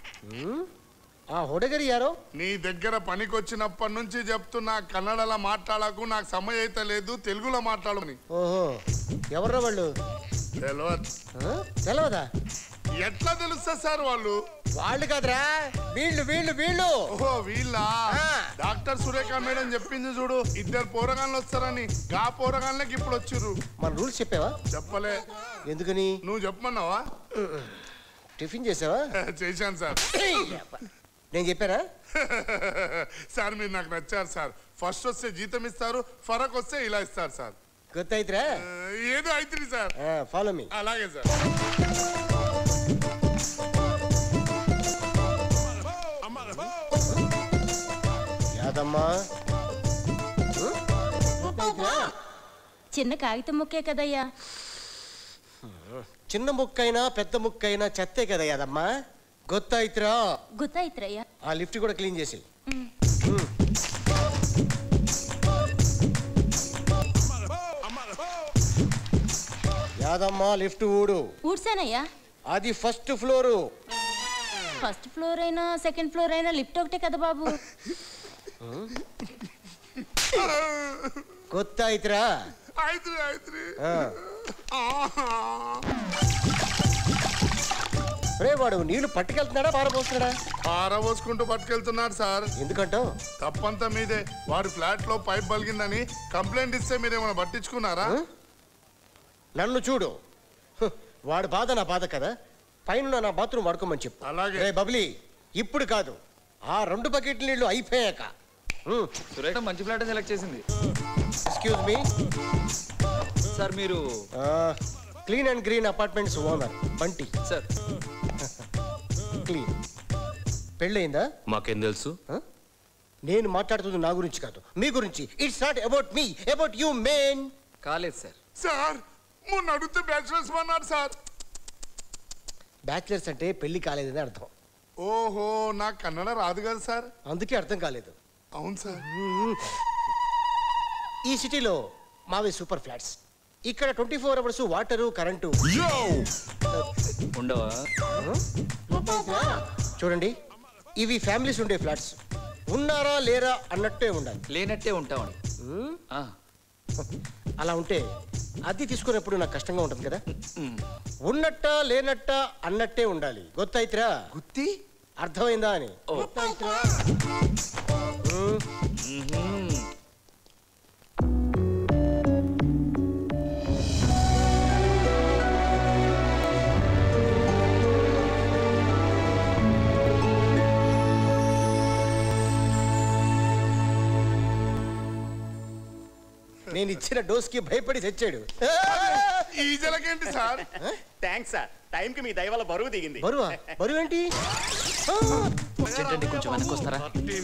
ఆ హుడగరి యారో నీ దగ్గర పనికొచ్చినప్పటి నుంచి చెప్తున్నా కన్నడలో మాట్లాడకు నాకు సమయం అయితే లేదు తెలుగులో మాట్లాడమని ఓహో ఎవర్రా వాళ్ళు తెలియదు ఆ? తెలవదా ఎట్లా తెలుస్తా సార్ వాళ్ళు వాళ్ళు కాదురా వీళ్ళు వీళ్ళు వీళ్ళు ఓహో వీళ్ళ ఆ. డాక్టర్ సురేఖ మేడం చెప్పింది చూడు ఇద్దరు పోరగాళ్ళు వస్తారని గా పోరగాళ్ళకి ఇప్పుడు వచ్చిర్రు మన రూల్స్ చెప్పావా చెప్పలే ఎందుకని నువ్వు చెప్పమన్నావా టిఫిన్ చేసావా చేశాను సార్ నేను చెప్పారా సార్ మీరు నాకు నచ్చారు సార్ ఫస్ట్ వస్తే జీతం ఇస్తారు ఫరక్ వస్తే ఇలా ఇస్తారు సార్ గుర్తయితురా ఆ, ఏదో అవుతుంది సార్ ఫాలో మీ అలాగే సార్ యాదమ్మా ఉం? గుర్తయితురా? చిన్న కాగితం ముక్కే కదయ్యా చిన్న ముక్కైనా పెద్ద ముక్కైనా చెత్తే కదా యాదమ్మా గొత్తాయితురా గుత్తాయిత్రయ్యా ఆ లిఫ్ట్ కూడా క్లీన్ చేసి యాదమ్మా లిఫ్ట్ ఊడు ఊడ్సానయ్యా అది ఫస్ట్ ఫ్లోరు ఫస్ట్ ఫ్లోర్ అయినా సెకండ్ ఫ్లోర్ అయినా లిఫ్ట్ ఒకటే కదా బాబు గొత్తాయితురా అవుతుంది అవుతుంది రే వాడు నీళ్లు పట్టుకెళ్తున్నాడా పారపోస్తున్నాడా పారబోసుకుంటూ పట్టుకెళ్తున్నారు సార్ ఎందుకంటావు తప్పంతా మీదే వాడి ఫ్లాట్ లో పైప్ బలిగిందని కంప్లైంట్ ఇస్తే మీరేమైనా పట్టించుకున్నారా నన్ను చూడు హ్, వాడు బాధ నా బాధ కదా పైన నా బాత్రూమ్ వాడుకోమని చెప్పు అలాగే. రే బబ్లీ ఇప్పుడు కాదు ఆ రెండు బకెట్ల నీళ్లు అయిపోయాక సురేఖ మంచి ఫ్లాట్ సెలెక్ట్ చేసింది ఎక్స్క్యూజ్ మీ సార్ మీరు clean and green apartments owner Bunty sir clean పెళ్ళయిందా మాకేం తెలుసు నేను మాట్లాడుతుంది నా గురించి కాదు మీ గురించి it's not about me about you మెయిన్ కాలేదు సార్ సార్ మొన్న అడిగితే బ్యాచులర్స్ అన్నారు సార్ బ్యాచిలర్స్ అంటే పెళ్లి కాలేదని అర్థం ఓహో నాకు కన్నడ రాదు కదా సార్ అందుకే అర్థం కాలేదు అవును సార్ ఈ సిటీలో మావే సూపర్ ఫ్లాట్స్ ఇక్కడ twenty four hours water current ఉండవా చూడండి ఇవి ఫ్యామిలీస్ ఉండే ఫ్లాట్స్ ఉన్నారా లేరా అన్నట్టే ఉండాలి లేనట్టే ఉంటామని ఆ, అలా ఉంటే అద్దె తీసుకునేప్పుడు నాకు కష్టంగా ఉంటుంది కదా ఉన్నట్ట లేనట్ట అన్నట్టే ఉండాలి గొత్తాయిత్రా గుత్తి అర్థమైందా అని ఓ. గొత్తాయిత్రా? నేను ఇచ్చిన డోస్ కి భయపడి తెచ్చాడు ఈ జలకేంటి సార్ థ్యాంక్స్ సార్ టైంకి మీ దయ వల్ల బరువు దిగింది బరువా బరువు ఏంటి ఏంటండి కొంచెం వెనక్కి వస్తారా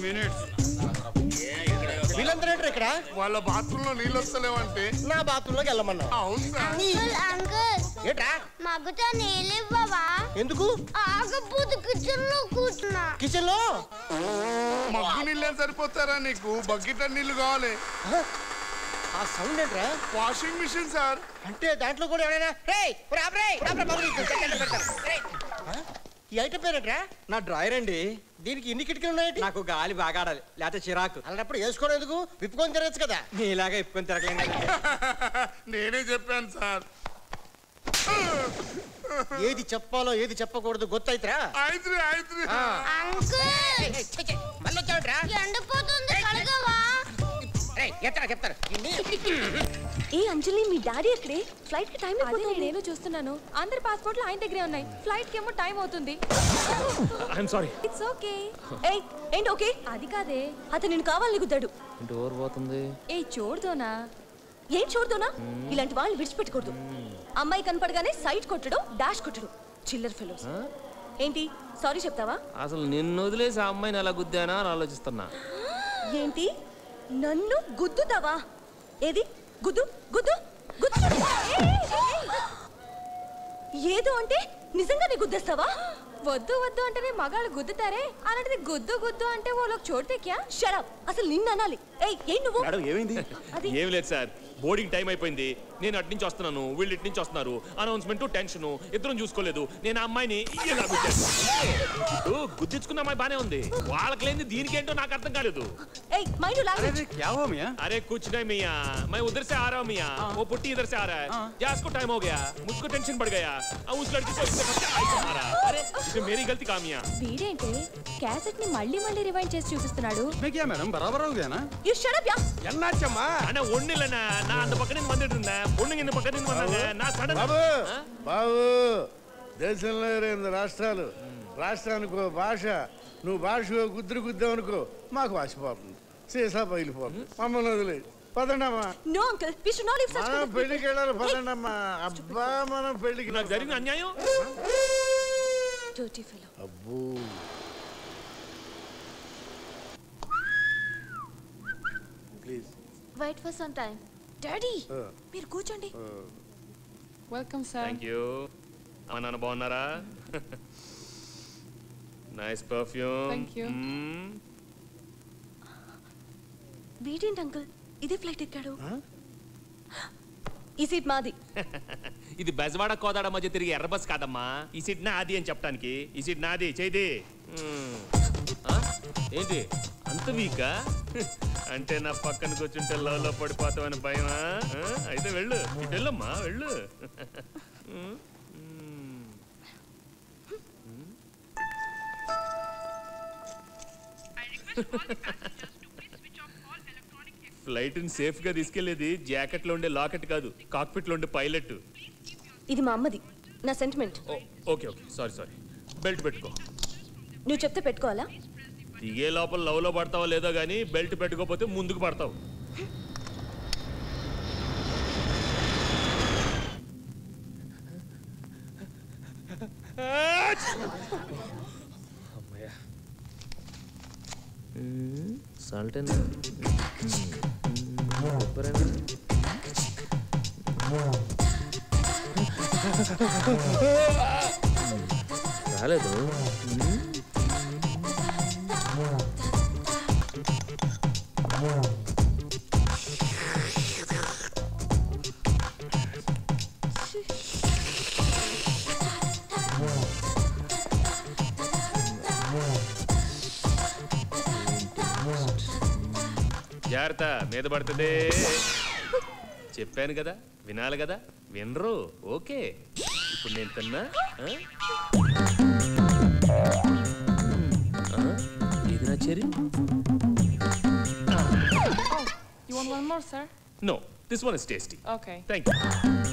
వీళ్ళందరూ ఏంట్రా ఇక్కడ వాళ్ళ బాత్రూమ్ లో నీళ్ళు వస్తలేవంటే నా బాత్రూమ్ లోకి వెళ్ళమన్నా అవును సార్ అంకుల్ అంకుల్ ఏంట్రా మగ్గుతో నీళ్ళివ్వవా ఎందుకు ఆగపోతు కిచెన్ లో కూర్చున్నా కిచెన్ లో మగ్గు నీళ్ళే సరిపోతారా నీకు బకెట్ నీళ్ళు కావాలి ఆ సౌండ్ ఏంట్రా వాషింగ్ మిషన్ సార్ అంటే దాంట్లో కూడా ఎవరైనా రేయ్, రాబ్ రేయ్, రాబ్ రా బాబు, నీకు సెకండ్ పెడతాను. రేయ్. ఆ? ఈ ఐటమ్ పేరేంట్రా నా డ్రాయర్ అండి దీనికి ఇన్ని కిటికీలు ఉన్నాయండి నాకు గాలి బాగా ఆడాలి లేకపోతే చిరాకు అలాంటప్పుడు వేసుకోవడం ఎందుకు విప్పుకొని తిరగచ్చు కదా మీలాగా ఇప్పుకొని తిరగలేను కదండి. నేనే చెప్పాను సార్ ఏది చెప్పాలో ఏది చెప్పకూడదు గుర్తయితరా ఐదు ఐదు అంకుల్ మళ్ళీ వచ్చావుట్రా ఎండిపోతుంది కడగవా ఎత్తరా చెప్తారు ఏ అంజలి మీ డాడీ ఎక్కడే ఫ్లైట్ కి టైం అయిపోతుంది నేను చూస్తున్నాను అందరి పాస్పోర్ట్లు ఆయన దగ్గరే ఉన్నాయి ఫ్లైట్ కి ఏమో టైం అవుతుంది ఐఎమ్ సారీ ఇట్స్ ఓకే ఏయ్ ఏంటి ఓకే అది కాదే అతను నేను కావాలని గుద్దాడు డోర్ పోతుంది ఏ చూడదోనా ఏం చూడదోనా ఇలాంటి వాళ్ళని విడిచిపెట్టకూడదు అమ్మాయి కనపడగానే సైట్ కొట్టడం డాష్ కొట్టడం చిల్లర్ ఫెలోస్ ఏంటి సారీ చెప్తావా అసలు నిన్ను వదిలేసి ఆ అమ్మాయిని ఎలా గుద్దానా అని ఆలోచిస్తున్నా ఏంటి నన్ను గుద్దుతావా ఏది గుద్దు గుద్దు గుద్దు చూడు. ఏయ్, ఏయ్, ఏయ్. ఏదో అంటే నిజంగానే గుద్దేస్తావా వద్దు వద్దు అంటేనే మగాళ్ళు గుద్దుతారే అలాంటిది గుద్దు గుద్దు అంటే వాళ్ళకి చోటు క్యా షడప్ అసలు నిన్ను అనాలి ఏయ్ ఏం నువ్వు మేడం ఏమైంది అది ఏం లేదు సార్ బోర్డింగ్ టైం అయిపోయింది నేను అటు నుంచి వస్తున్నాను వీళ్ళు ఇటు నుంచి వస్తున్నారు అనౌన్స్మెంట్ టెన్షన్ ఇద్దరం చూసుకోలేదు నేను ఆ అమ్మాయిని ఇలా గుద్దాను ఇప్పుడు గుద్దించుకున్న అమ్మాయి బానే ఉంది వాళ్ళకి లేని దీనికేంటో నాకు అర్థం కాలేదు ఏయ్ మైండ్ లాంగ్వేజ్ अरे कुछ नहीं मियाँ मैं उधर से आ रहा हूँ मियाँ वो पुट्टी इधर से आ रहा है जहाज को टाइम हो गया मुझको टेंशन बढ़ गया अब उस लड़की को इससे बच्चा आई से मारा अरे इसमें मेरी गलती काम मियाँ వీడేంటి క్యాసెట్ ని మళ్ళీ మళ్ళీ రివైండ్ చేసి చూపిస్తున్నాడు యు షట్ అప్ యా ఎన్నాచమ్మా ஆனா ஒண்ணு இல்லண்ணா நான் அந்த பக்கம் நின்று வந்துட்டு இருந்தேன் பொண்ணுங்க இந்த பக்கம் நின்று வந்தாங்க நான் சடன் బాబు బాబు దేశంలో ఇరవై ఎనిమిది రాష్ట్రాలు రాష్ట్రానికి ఓ భాష నువ్వు భాష గుద్దురు గుద్దామనుకో మాకు వాసిపోతుంది సీసా పగిలిపోతుంది మమ్మల్ని వదిలే పదండమ్మా no uncle we should not leave such మనం పెళ్లికి వెళ్ళాలి పదండమ్మా అబ్బా మనం పెళ్లికి నాకు జరిగిన అన్యాయం డర్టీ ఫెలో అబ్బో please wait for some time daddy మీరు కూర్చోండి వెల్కమ్ సార్ థ్యాంక్ యూ అమ్మ నాన్న బాగున్నారా నైస్ పర్ఫ్యూమ్ Thank you. వీడేంటి అంకుల్ ఇదే ఫ్లైట్ ఎక్కాడు ఈ సీట్ మాది ఇది బెజవాడ కోదాడ మధ్య తిరిగి ఎర్ర బస్ కాదమ్మా ఈ సీట్ నాది అని చెప్పడానికి ఈ సీట్ నాది చేది ఏంటి అంత వీకా అంటే నా పక్కన కూర్చుంటే లవ్ లో పడిపోతామని భయమా ఆ? అయితే వెళ్ళు ఇటు వెళ్ళమ్మా వెళ్ళు ఫ్లైట్ ని సేఫ్ గా తీసుకెళ్లేది జాకెట్ లో ఉండే లాకెట్ కాదు కాక్పిట్ లో ఉండే పైలట్ ఇది మా అమ్మది నా sentiment okay okay sorry sorry belt పెట్టుకో నువ్వు చెప్తే పెట్టుకోవాలా దిగే లోపల లవ్ లో పడతావో లేదో గానీ బెల్ట్ పెట్టుకోకపోతే ముందుకు పడతావు సాల్ట్ రాలేదు జాగ్రత్త మీద పడుతుంది చెప్పాను కదా వినాలి కదా వినరు ఓకే ఇప్పుడు నేను తిన్నా ఆ? ఆ? ఇది నా చెరి you want one more sir no this one is tasty okay thank you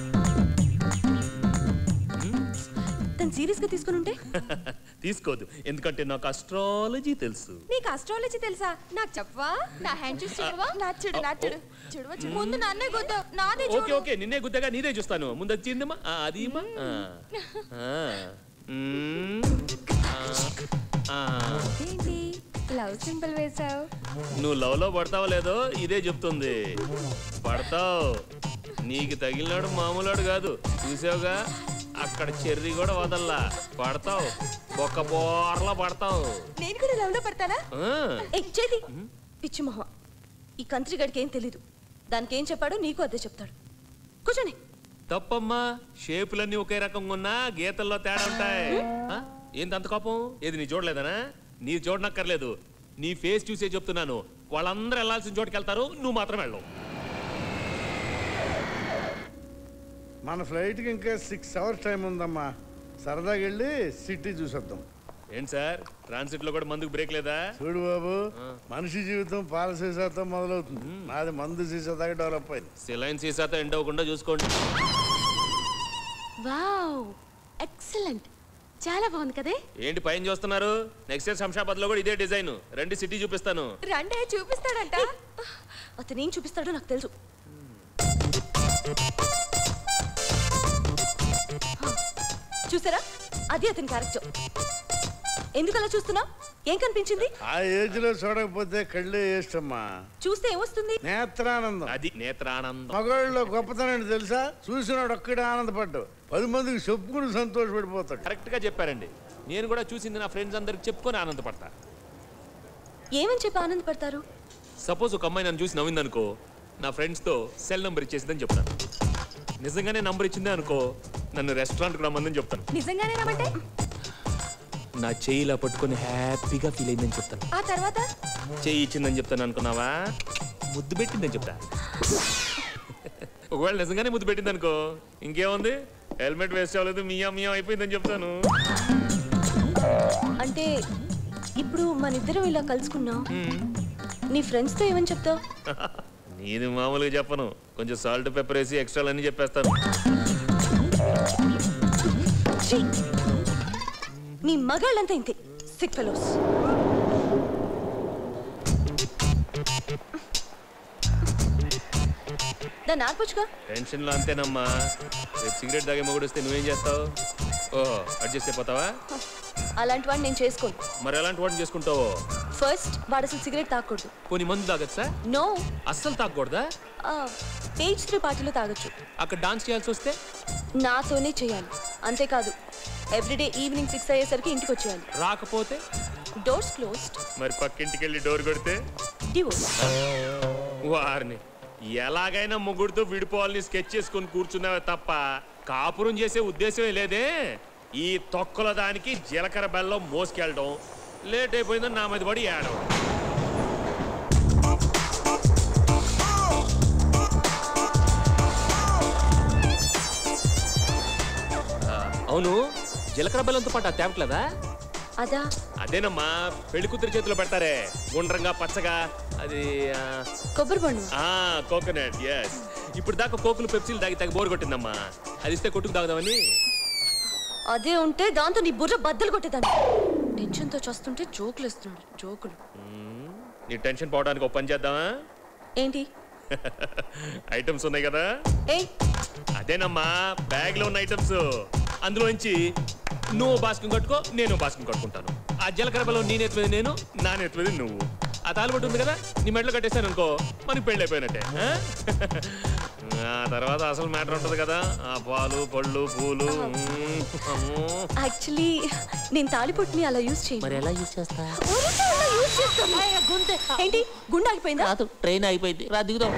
తను సీరియస్ గా తీసుకుని ఉంటే తీసుకోదు ఎందుకంటే నాకు అస్ట్రాలజీ తెలుసు నీకు అస్ట్రాలజీ తెలుసా నాకు చెప్పవా నా హ్యాండ్ చూసి చూడవా నా చూడు నా చూడు చూడవా చూడు. ముందు నన్నే గుద్దు నాదే ఓకే ఓకే నిన్నే గుద్దగా నీదే చూస్తాను ముందు వచ్చిందమ్మా ఆ, అది ఇమ్మా. ఆ. ఆ. మ్మ్. ఆ. ఆ. ఏంటి లవ్ సింబల్ వేసావు నువ్వు లవ్ లో పడతావో లేదో ఇదే చెప్తుంది పడతావు నీకు తగిలినాడు మామూలాడు కాదు చూసావుగా అక్కడ చెర్రి కూడా వదల్లా పడతావు బొక్క బోర్లా పడతావు నేను కూడా లవ్ లో పడతానా ఆ. ఏ చేతి పిచ్చి మొహ ఈ కంత్రి గడికి ఏం తెలీదు దానికి ఏం చెప్పాడో నీకు అదే చెప్తాడు కూర్చోండి తప్పమ్మా షేపులన్నీ ఒకే రకంగా ఉన్నా గీతల్లో తేడా ఉంటాయి ఆ? ఏంటి అంత కోపం ఏది నీ చూడలేదనా నీ చూడనక్కర్లేదు నీ ఫేస్ చూసే చెప్తున్నాను వాళ్ళందరూ వెళ్ళాల్సిన చోటుకి వెళ్తారు నువ్వు మాత్రం వెళ్ళవు మన ఫ్లైట్కి ఇంకా సిక్స్ అవర్స్ టైం ఉందమ్మా సరదాగా వెళ్ళి సిటీ చూసొద్దాం ఏంటి సార్ ట్రాన్సిట్ లో కూడా మందుకు బ్రేక్ లేదా చూడు బాబు మనిషి జీవితం పాల సీసాతో మొదలవుతుంది నాది మందు సీసా దాకా డెవలప్ అయింది సిలైన్ సీసాతో ఎండ్ అవ్వకుండా చూసుకోండి వావ్ ఎక్సలెంట్ చాలా బాగుంది కదే ఏంటి పైన చూస్తున్నారు నెక్స్ట్ ఇయర్ శంషాబాద్ లో కూడా ఇదే డిజైన్ రెండు సిటీ చూపిస్తాను రండే చూపిస్తాడంట అతను ఏం చూపిస్తాడో నాకు తెలుసు హా, చూసారా అది అతని క్యారెక్టర్ ఎందుకు అలా చూస్తున్నా ఏం కనిపించింది ఆ ఏజ్ లో చూడకపోతే కళ్ళే వేస్టమ్మా చూస్తే ఏమొస్తుంది నేత్రానందం అది నేత్రానందం మగవాళ్ళలో గొప్పతనం ఏంటి తెలుసా చూసినాడు ఒక్కడే ఆనందపడ్డాడు పది మందికి చెప్పుకుని సంతోషపడిపోతాడు కరెక్ట్ గా చెప్పారండి నేను కూడా చూసింది నా ఫ్రెండ్స్ అందరికి చెప్పుకొని ఆనందపడతా ఏమని చెప్పి ఆనందపడతారు సపోజ్ ఒక అమ్మాయి నన్ను చూసి నవ్విందనుకో నా ఫ్రెండ్స్తో సెల్ నెంబర్ ఇచ్చేసిందని చెప్తాను నిజంగానే నంబర్ ఇచ్చిందే అనుకో నన్ను రెస్టారెంట్కి రమ్మందని చెప్తాను నిజంగానే రమ్మంటే నా చెయ్యి ఇలా పట్టుకొని హ్యాపీగా ఫీల్ అయిందని చెప్తాను ఆ తర్వాత చెయ్యి ఇచ్చిందని చెప్తాను అనుకున్నావా ముద్దు పెట్టిందని చెప్తా ఒకవేళ నిజంగానే ముద్దు పెట్టింది అనుకో ఇంకేముంది హెల్మెట్ వేస్ట్ అవ్వలేదు మియా మియా అయిపోయిందని చెప్తాను అంటే ఇప్పుడు మన ఇద్దరం ఇలా కలుసుకున్నాం నీ ఫ్రెండ్స్తో ఏమని చెప్తావు నీది మామూలుగా చెప్పను కొంచెం సాల్ట్ పెప్పర్ వేసి ఎక్స్ట్రా అన్ని చెప్పేస్తాను ఛీ! నీ మగాళ్ళంతా ఇంతే సిక్ ఫెలోస్ దాన్ని ఆర్పొచ్చుగా టెన్షన్లో అంతేనమ్మా రేపు సిగరెట్ తాగే మొగుడు వస్తే నువ్వేం చేస్తావు ఓహో అడ్జస్ట్ అయిపోతావా అలాంటి వాడిని నేను చేసుకోను మరి ఎలాంటి వాటిని చేసుకుంటావో ఫస్ట్ వాడు అసలు సిగరెట్ తాగకూడదు కొన్ని మందు తాగచ్చా నో అస్సలు తాగకూడదా పేజ్ త్రీ పార్టీలో తాగొచ్చు అక్కడ డాన్స్ చేయాల్సి వస్తే నాతోనే చేయాలి అంతేకాదు ఎవ్రీడే ఈవినింగ్ సిక్స్ అయ్యేసరికి ఇంటికి వచ్చేయాలి రాకపోతే డోర్స్ క్లోజ్డ్ మరి పక్కింటికి వెళ్ళి డోర్ కొడితే డివోర్స్ వారిని ఎలాగైనా ముగ్గురితో విడిపోవాలని స్కెచ్ చేసుకొని కూర్చున్నావే తప్ప కాపురం చేసే ఉద్దేశమే లేదే ఈ తొక్కల దానికి జీలకర్ర బెల్లం మోసుకెళ్ళడం లేట్ అయిపోయిందని నా మీద పడి ఏడవడం ఆ, అవును జీలకర్ర బెల్లంతో పాటు అది తేవట్లేదా అదా అదేనమ్మా పెళ్లి కూతురు చేతిలో పెడతారే గుండ్రంగా పచ్చగా అది ఆ, కొబ్బరి బండు ఆ కోకోనట్ ఎస్ ఇప్పుడు దాకా కోకులు పెప్సీలు తాగి తాగి బోర్ కొట్టిందమ్మా అది ఇస్తే కొట్టుకు తాగుదామని అదే ఉంటే దాంతో నీ బుర్ర బద్దలు కొట్టేదాన్ని టెన్షన్తో చూస్తుంటే జోకులు వేస్తున్నాడు జోకులు మ్మ్. నీ టెన్షన్ పోవడానికి ఒక పని చేద్దామా ఏంటి ఐటమ్స్ ఉన్నాయి కదా ఏ అదేనమ్మా బ్యాగ్ లో ఉన్న ఐటమ్స్ అందులోంచి నువ్వు బాస్కం కట్టుకో నేను బాస్కం కట్టుకుంటాను ఆ జీలకర్ర బెల్లం నీ నెత్తి మీద నేను నా నెత్తి మీద నువ్వు ఆ తాలిబొట్టు ఉంది కదా నీ మెడలో కట్టేశాను అనుకో మనకి పెళ్ళి అయిపోయినట్టే ఆ? ఆ తర్వాత అసలు మ్యాటర్ ఉంటుంది కదా ఆ పాలు పళ్ళు పూలు మ్మ్. అమ్మో. యాక్చువల్లీ నేను తాళిపొట్టుని అలా యూజ్ చేయను మరి ఎలా యూజ్ చేస్తా ఊరికే అలా యూజ్ చేస్తాను. ఏంటి గుండె ఆగిపోయిందా కాదు ట్రైన్ అయిపోయింది రా దిగుదాం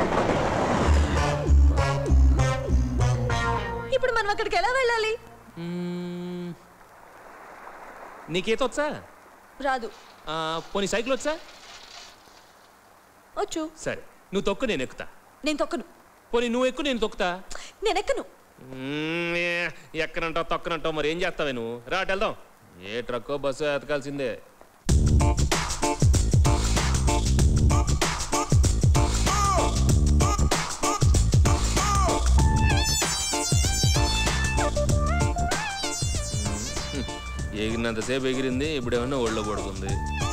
ఇప్పుడు మనం అక్కడికి ఎలా వెళ్ళాలి మ్మ్. నీకేత వచ్చా రాదు ఆ, పోనీ సైకిల్ వచ్చా వచ్చు సరే నువ్వు తొక్కు నేను ఎక్కుతా నేను తొక్కను పోనీ నువ్వు ఎక్కు నేను తొక్కుతా నేను ఎక్కను మ్మ్, ఏ- ఎక్కనంటావు తొక్కనంటావు మరి ఏం చేస్తావే నువ్వు రా అటు వెళ్దాం ఏ ట్రక్కో బస్సు ఎతకాల్సిందే హ్మ్, ఎగిరినంతసేపు ఎగిరింది ఇప్పుడు ఏమన్నా ఒళ్ళో పడుకుంది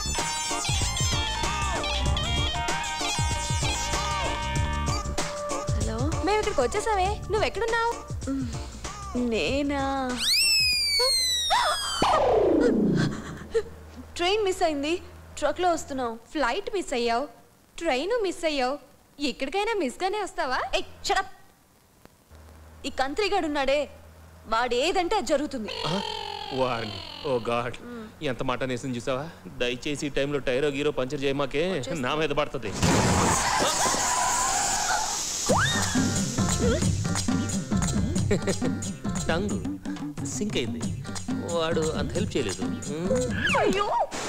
హలో మేము ఇక్కడికి వచ్చేసామే నువ్వు ఎక్కడున్నావు నేనా ట్రైన్ మిస్ అయింది ట్రక్లో వస్తున్నావు ఫ్లైట్ మిస్ అయ్యావు ట్రైన్ మిస్ అయ్యావు ఎక్కడికైనా మిస్గానే వస్తావా ఏ షడప్ ఈ కంత్రిగాడు ఉన్నాడే వాడు ఏదంటే అది జరుగుతుంది వారిని ఓ గాడ్ ఎంత మాట నేసింది చూసావా దయచేసి ఈ టైంలో టైరో గీరో పంచర్ చేయమాకే నా మీద పడుతుంది టంగు సింక్ అయింది వాడు అంత హెల్ప్ చేయలేదు అయ్యో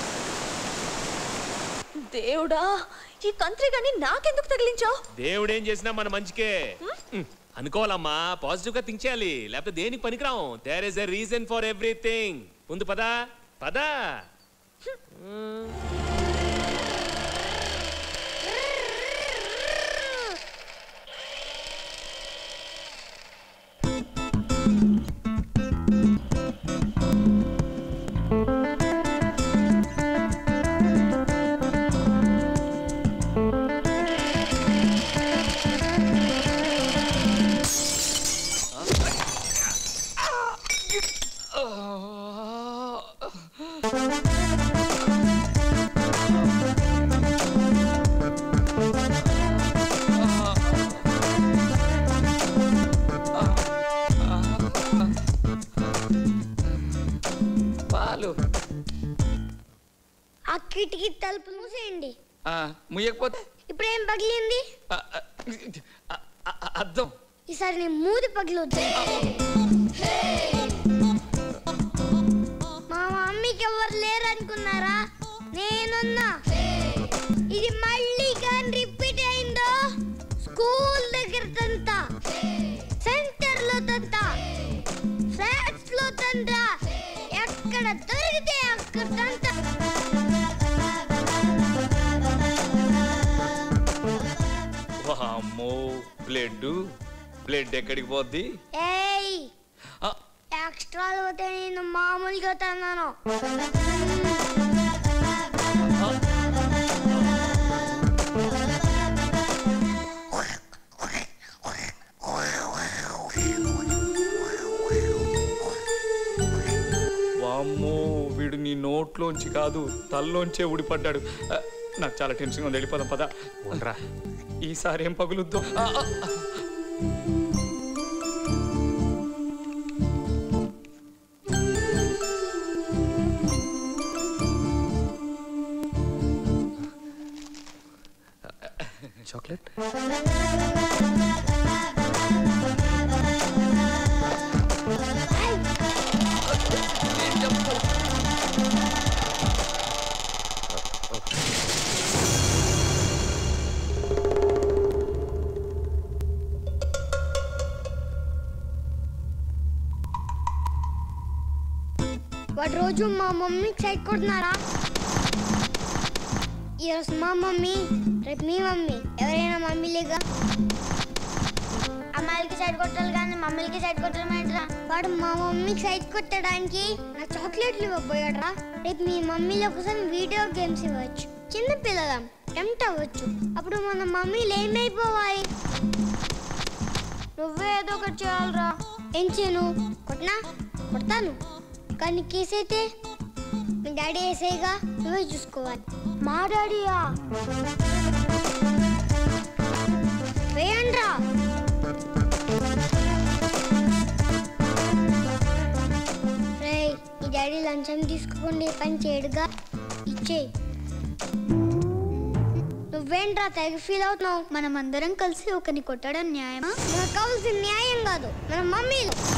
దేవుడా ఈ కంత్రిగాని నాకెందుకు తగిలించావు దేవుడు ఏం చేసినా మన మంచికే హ్మ్. అనుకోవాలమ్మా పాజిటివ్ గా థింక్ చేయాలి లేకపోతే దేనికి పనికిరాం there is a reason for everything ముందు పదా పదా పాలు ఆ కిటికీ తలుపు మూసేయండి ఆ, ముయ్యకపోతే ఇప్పుడు ఏం పగిలింది ఆ, ఆ, ఆ, ఆ, అద్దం ఈసారి నీ మూది పగిలొద్దు మా మమ్మీకి ఎవరు లేరు అనుకున్నారా నేనున్నా ఇది మళ్ళీ కానీ రిపీట్ అయిందో స్కూల్ దగ్గర తంత సెంటర్ లో తంత ఫ్లాట్స్ లో తంత ఎక్కడ దొరికితే అక్కడ తంత వామ్మో బ్లడ్ బ్లడ్ ఎక్కడికి పోద్ది ఏయ్ ఆ. ఎక్స్ట్రా పోతే నేను మామూలుగా తన్నాను వామ్మో వీడు నీ నోట్లోంచి కాదు తల్లోంచే ఊడిపడ్డాడు ఆ, నాకు చాలా టెన్షన్గా ఉంది వెళ్ళిపోదాం పద ఉండరా ఈసారి ఏం పగులుద్దో ఆ, ఆ, ఆ. చాక్లెట్ వాడు రోజు మా మమ్మీకి సైడ్ కొడుతున్నారా ఈరోజు మా మమ్మీ రేపు మీ మమ్మీ ఎవరైనా మమ్మీ లేగా అమ్మాయిలకి సైడ్ కొట్టాలి కానీ మమ్మీలకి సైడ్ కొట్టడం ఏంట్రా వాడు మా మమ్మీకి సైడ్ కొట్టడానికి నా చాక్లెట్లు ఇవ్వబోయాడ్రా రేపు మీ మమ్మీలో ఒకసారి వీడియో గేమ్స్ ఇవ్వచ్చు చిన్న పిల్లలం టెంప్ట్ అవ్వచ్చు అప్పుడు మన మమ్మీలు ఏమైపోవాలి నువ్వే ఏదో ఒకటి చేయాలరా ఏం చేయను కొట్టినా కొడతాను కానీ కేసు అయితే మీ డాడీ వేసేగా నువ్వే చూసుకోవాలి మా డాడీయా వేయండ్రా రేయ్ ఈ డాడీ లంచం తీసుకోకుండా ఏ పని చేయడుగా ఇచ్చేయి నువ్వేంట్రా తెగ ఫీల్ అవుతున్నావు మనం అందరం కలిసి ఒకరిని కొట్టడం న్యాయమా మనకు కావాల్సిన న్యాయం కాదు మన మమ్మీ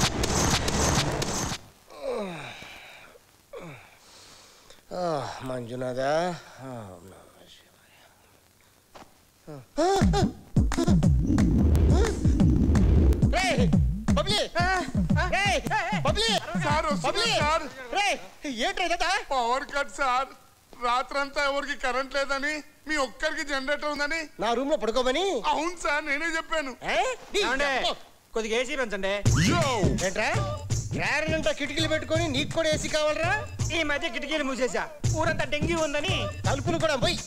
ఆ, మంజునాథా ఆ, నమః శివాయ. రేయ్, బబ్లీ! రేయ్, బబ్లీ! బబ్లీ! రేయ్, ఏంట్రా ఇదంతా? పవర్ కట్ సార్ రాత్రంతా ఎవరికి కరెంట్ లేదని మీ ఒక్కరికి జనరేటర్ ఉందని నా రూమ్ లో పడుకోమని అవును సార్ నేనే చెప్పాను ఏ? నీ ఏమండే? అబ్బో! కొద్దిగా ఏసీ పెంచండి ఏంట్రా రేరంతా కిటికీలు పెట్టుకొని నీకు కూడా ఏసీ కావాలరా ఈ మధ్య కిటికీలు మూసేసా ఊరంతా డెంగ్యూ ఉందని తలుపులు కూడా పోయి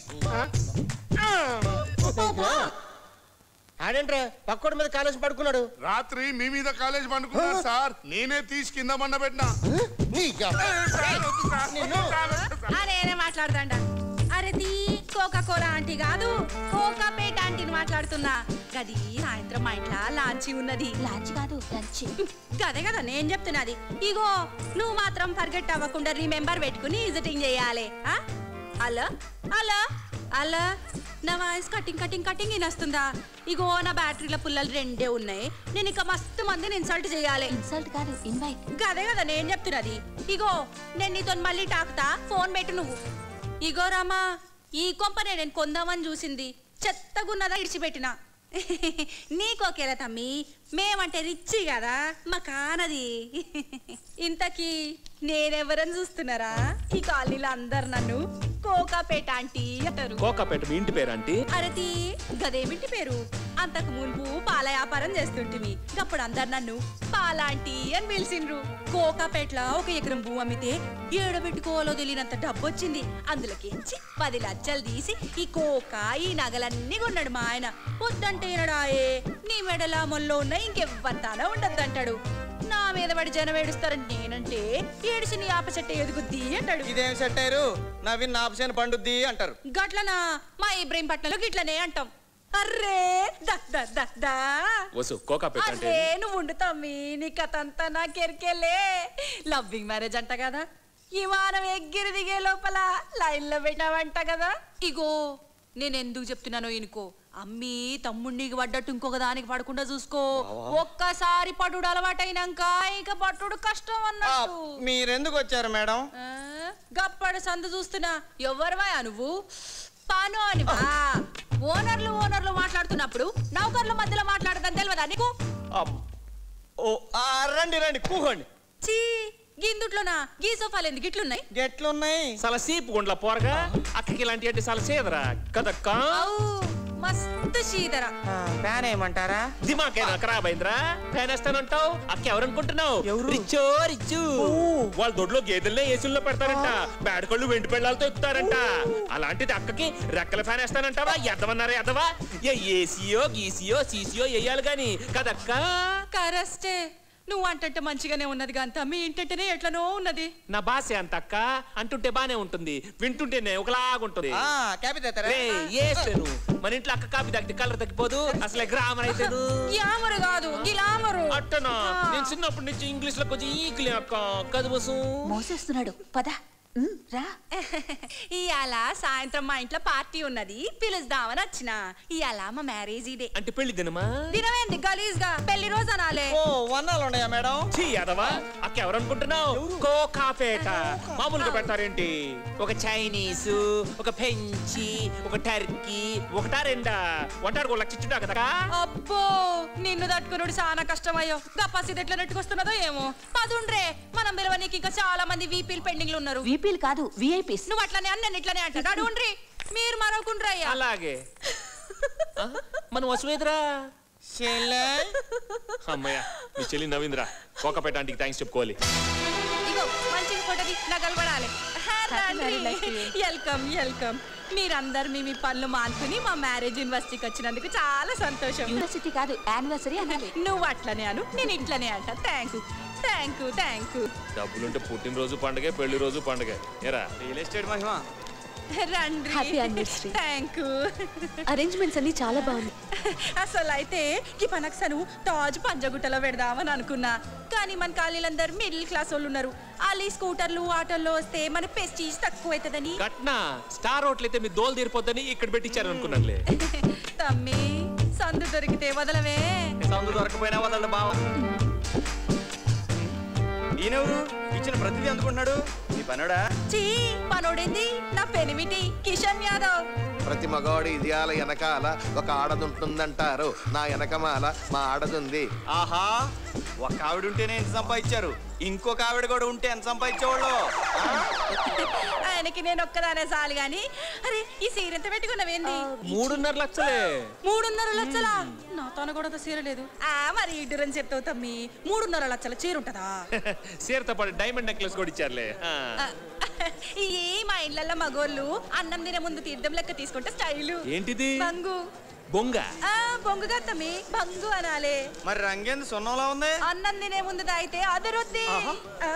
ఆడేంట్రా పక్కోడి మీద కాలేసి పడుకున్నాడు రాత్రి మీ మీద కాలేజ్ పండుకున్నా సార్ నేనే తీసి కింద మండ పెట్టినా నీ అబ్బ. సార్, వద్దు సార్, నిన్ను. వద్దు సార్, వద్దు సార్. నేనే మాట్లాడతాండ అరే తీ కోకా కోలా ఆంటీ కాదు కోకా పేట ఆంటీని మాట్లాడుతున్నా గది సాయంత్రం మా ఇంట్లో లాంచి ఉన్నది లాంచ్ కాదు లంచ్ గదే కదా నేను చెప్తున్నది ఇగో నువ్వు మాత్రం ఫర్గెట్ అవ్వకుండా రిమెంబర్ పెట్టుకుని విజిటింగ్ చేయాలి ఆ? అలా అలా అలా నా వాయిస్ కటింగ్ కటింగ్ కటింగ్ వినొస్తుందా ఇగో నా బ్యాటరీల పుల్లలు రెండే ఉన్నాయి నేను ఇక మస్తు మందిని ఇన్సల్ట్ చేయాలి ఇన్సల్ట్ కాదు ఇన్వైట్ గదే కదా నేను చెప్తున్నది ఇగో నేను నీతో మళ్ళీ టాకుతా ఫోన్ పెట్టు నువ్వు ఇగో రామా ఈ కొంపనే నేను కొందామని చూసింది చెత్తగున్నదా ఇడిచిపెట్టిన నీకోకేలా తమ్మి మేమంటే రిచ్చి కదా మా కానది ఇంతకీ నేనెవరని చూస్తున్నారా ఈ కాలనీలో అందరు నన్ను కోకాపేట ఆంటీ అంటారు కోకాపేట మీ ఇంటి పేరంటీ అరతి గదేమిటి పేరు అంతకు మున్పు పాల వ్యాపారం చేస్తుంటిమి అప్పుడు అందరు నన్ను పాలాంటి అని పిలిచిండ్రు కోకాపేటలో ఒక ఎకరం భూమి అమ్మితే ఏడబెట్టుకోవాలో తెలియనంత డబ్బు వచ్చింది అందులోకించి పది లక్షలు తీసి ఈ కోక ఈ నగలన్నీ కొన్నాడు మా ఆయన వద్దంటే ఏనాడాయే నీ మెడల మొల్లో ఉన్న ఇంకెవ్వరితానా ఉండద్దంటాడు నా మీద పడి జనం ఏడుస్తారని నేనంటే ఏడిసి నీ ఆప చెట్టు ఎదుగుద్ది అంటాడు ఇదేం సెట్ అయ్యారు నవీన్ నాపసేన పండుద్ది అంటారు గట్లనా మా ఇబ్రహీంపట్నంలో గిట్లనే అంటాం అర్రే దా దా దా దా వసు కోకాపేట అంటే అరే నువ్వు ఉండు తమ్మి నీ కథ అంతా నాకెరికెళ్ళే లవ్వింగ్ మ్యారేజ్ అంట కదా ఈ వారం ఎగ్గిరి దిగే లోపల లైన్ లో పెట్టావంట కదా ఇగో నేను ఎందుకు చెప్తున్నానో ఇనుకో అమ్మి తమ్ముడికి పడ్డట్టు ఇంకొక దానికి పడకుండా చూసుకో ఒక్కసారి పట్టుడు అలవాటైనాక ఇక పట్టుడు కష్టం అన్నట్టు మీరెందుకు వచ్చారు మేడం ఆ, గప్పడు సందు చూస్తున్నా ఎవరివా నువ్వు పాను అనివా ఓనర్లు ఓనర్లు మాట్లాడుతున్నప్పుడు నౌకర్ల మధ్యలో మాట్లాడదని తెలియదా నీకు ఓ ఆ, రండి రండి కూకోండి చీ గిందుట్లోనా గీ సోఫాలు ఎందుకు ఇట్లున్నాయి గెట్లున్నాయి చాలా సీపు గుండ్ల పోరగా అక్కకి ఇలాంటి అంటే చాలా సేదరా కదక్కా అవు మస్తు శీదర ఫ్యాన్ ఏమంటారా దిమాకైనా ఖరాబ్ అయిందిరా ఫ్యాన్ వేస్తానంటావు అక్క ఎవరనుకుంటున్నావు రిచ్చో రిచ్చు వాళ్ళ దొడ్లో గేదెల్నే ఏసుల్లో పెడతారంట బేడకళ్ళు వెండి పెళ్ళాలతో ఎక్కుతారంట అలాంటిది అక్కకి రెక్కల ఫ్యాన్ వేస్తానంటావా ఎద్దమన్నారా ఎద్దవా ఏ ఏసీయో గీసీయో సీసీయో వేయాలి గాని కదక్కా కరెస్టే నువ్వు అంటంటే మంచిగానే ఉన్నది కాంత మీ ఇంటంటేనే ఎట్లనో ఉన్నది నా భాష అంత అక్క అంటుంటే బానే ఉంటుంది వింటుంటేనే ఒకలాగుంటుంది ఆ, క్యాబీ తెస్తారా రే ఏసేను మన ఇంట్లో అక్క కాపీ తగ్గితే కలర్ తగ్గిపోదు అసలే గ్రామర్ అయితేను గ్లామర్ కాదు గిలామరు అట్టనా నేను చిన్నప్పటి నుంచి ఇంగ్లీష్ లో కొంచెం ఈక్లే అక్క కదుబసు మోసేస్తున్నాడు పద ఉమ్, రా ఇవాళ సాయంత్రం మా ఇంట్లో పార్టీ ఉన్నది పిలుస్తామని వచ్చిన ఇవాళ మా మ్యారేజ్ ఇదే అంటే పెళ్లి దినమా దినమేంది గలీజ్ గా పెళ్లి రోజు అనాలే ఓ వన్నాలు ఉన్నాయా మేడం ఛీ యాదవా అక్క ఎవరనుకుంటున్నావు కోకాపేట మామూలుగా పెడతారేంటి ఒక చైనీస్ ఒక పెంచి ఒక టర్కీ ఒకటా రెండా వంటాడు లక్ష ఇచ్చుంటా కదా అబ్బో నిన్ను తట్టుకున్నాడు చాలా కష్టమయ్యో గప్పాసి ఎట్లా నెట్టుకొస్తున్నదో ఏమో పదుండ్రే మనం పిలవనీకి ఇంకా చాలా మంది వీపీలు పెండింగ్లు ఉన్నారు వీపీలు కాదు విఐపీస్ నువ్వు అట్లనే అని నేను ఇట్లనే అంటాడు అడుగుండ్రి మీరు మరొకుండ్రి అయ్యా అలాగే ఆ, మనం వసువేదరా చెల్లె అమ్మయ్య మీ చెల్లి నవీంద్ర కోకపేట ఆంటీకి థ్యాంక్స్ చెప్పుకోవాలి ఇగో మంచిగా ఫోటోది నగలబడాలి వెల్కమ్ వెల్కమ్ మీరందరు మీ మీ పనులు మానుకుని మా మ్యారేజ్ యూనివర్సిటీకి వచ్చినందుకు చాలా సంతోషం యూనివర్సిటీ కాదు యానివర్సరీ అనాలి నువ్వు అట్లనే అను నేను ఇట్లనే అంట thank you thank you thank you డబ్బులుంటే పుట్టినరోజు పండగే పెళ్లి రోజు పండగే ఏరా రియల్ ఎస్టేట్ మహిమ రండి Happy anniversary. Thank you arrangements అన్ని చాలా బాగున్నాయి అసలు అయితే ఈ పనక్సను తాజ్ పంజగుట్టలో పెడదామని అనుకున్నా కానీ మన ఖాళీలందరూ మిడిల్ క్లాస్ వాళ్ళు ఉన్నారు వాళ్ళు ఈ స్కూటర్లు ఆటోల్లో వస్తే మన పెస్టీజ్ తక్కువ అవుతుందని కట్నా స్టార్ హోటల్ అయితే మీ దోలు తీరిపోద్దని ఇక్కడ పెట్టించారు అనుకున్నానులే తమ్మి సందు దొరికితే వదలవే సందు దొరకపోయినా వదలడు బావ ఈయనెవరు ఇచ్చిన ప్రతిదీ అందుకుంటున్నాడు నీ పనుడా చీ పనోడేంది నా పెనిమిటి కిషన్ యాదవ్ ప్రతి మగవాడి ఇదియాల వెనకాల ఒక ఆడదుంటుందంటారు నా వెనకమాల మా ఆడదుంది ఆహా ఒక ఆవిడ ఉంటేనే ఎంత సంపాదించారు ఇంకొక ఆవిడ కూడా ఉంటే ఎంత సంపాదించేవాళ్ళు ఆయనకి నేను ఒక్కదానే చాలు గాని అరే ఈ సీర ఎంత పెట్టుకున్నావేంది మూడున్నర లక్షలే మూడున్నర లక్షలా నా తన కూడా అంత సీర లేదు ఆ మరి ఇడ్డురని చెప్తావు తమ్మి మూడున్నర లక్షల చీర ఉంటదా సీరతో పాటు డైమండ్ నెక్లెస్ కూడా ఇచ్చారులే ఆ. ఈ మా ఇళ్ళల్లో మగోళ్ళు అన్నం తినే ముందు తీర్థం లెక్క తీసుకుంటే స్టైలు ఏంటిది బంగు బొంగ ఆ బొంగుగా తమ్మి బంగు అనాలే మరి రంగేంది సున్నంలా ఉంది అన్నం తినే ముందు తాగితే అదరొద్ది ఆ.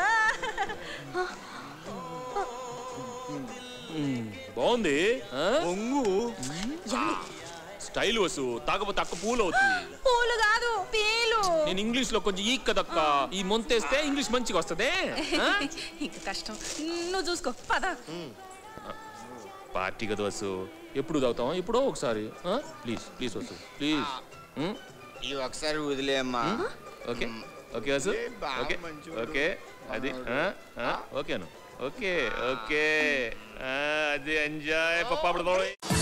మ్మ్, బాగుంది ఆ? బొంగు స్టైల్ వసు తాగపోతే అక్క పూలు అవుతుంది పూలు కాదు పీలు నేను ఇంగ్లీష్ లో కొంచెం ఈక్ కదక్క ఈ మొంతేస్తే ఇంగ్లీష్ మంచిగా వస్తుంది ఇంకా కష్టం నువ్వు చూసుకో పద పార్టీ కదా వసు ఎప్పుడు తాగుతాం ఎప్పుడో ఒకసారి ప్లీజ్ ప్లీజ్ వసు ప్లీజ్ ఇవి ఒకసారి వదిలేమ్మా ఓకే ఓకే వసు బాగా ఓకే మంచిగా ఓకే అది ఓకేను ఓకే ఓకే ఆ, అది ఎంజాయ్ పప్పాపడతాం